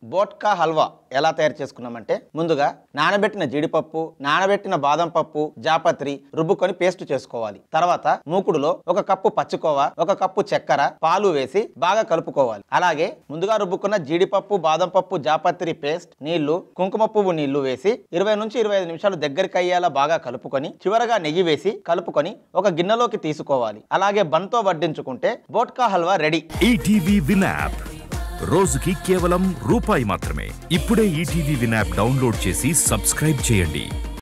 బోట్కా హల్వా ఎలా తయారు చేసుకున్నామంటే ముందుగా నానబెట్టిన జీడిపప్పు నానబెట్టిన బాదం పప్పు జాపత్రి రుబ్బుకొని పేస్ట్ చేసుకోవాలి తర్వాత మూకుడులో ఒక కప్పు పచ్చికోవ ఒక కప్పు చక్కెర పాలు వేసి బాగా కలుపుకోవాలి అలాగే ముందుగా రుబ్బుకున్న జీడిపప్పు బాదం పప్పు జాపత్రి పేస్ట్ నీళ్లు కుంకుమ పువ్వు నీళ్లు వేసి ఇరవై నుంచి ఇరవై ఐదు నిమిషాలు దగ్గరికి అయ్యేలా బాగా కలుపుకొని చివరగా నెయ్యి వేసి కలుపుకొని ఒక గిన్నెలోకి తీసుకోవాలి అలాగే బన్తో వడ్డించుకుంటే బోట్కా halwa ready ETV Win app రోజుకి కేవలం రూపాయి మాత్రమే ఇప్పుడే ఈటీవీ విన్ యాప్ డౌన్లోడ్ చేసి సబ్స్క్రైబ్ చేయండి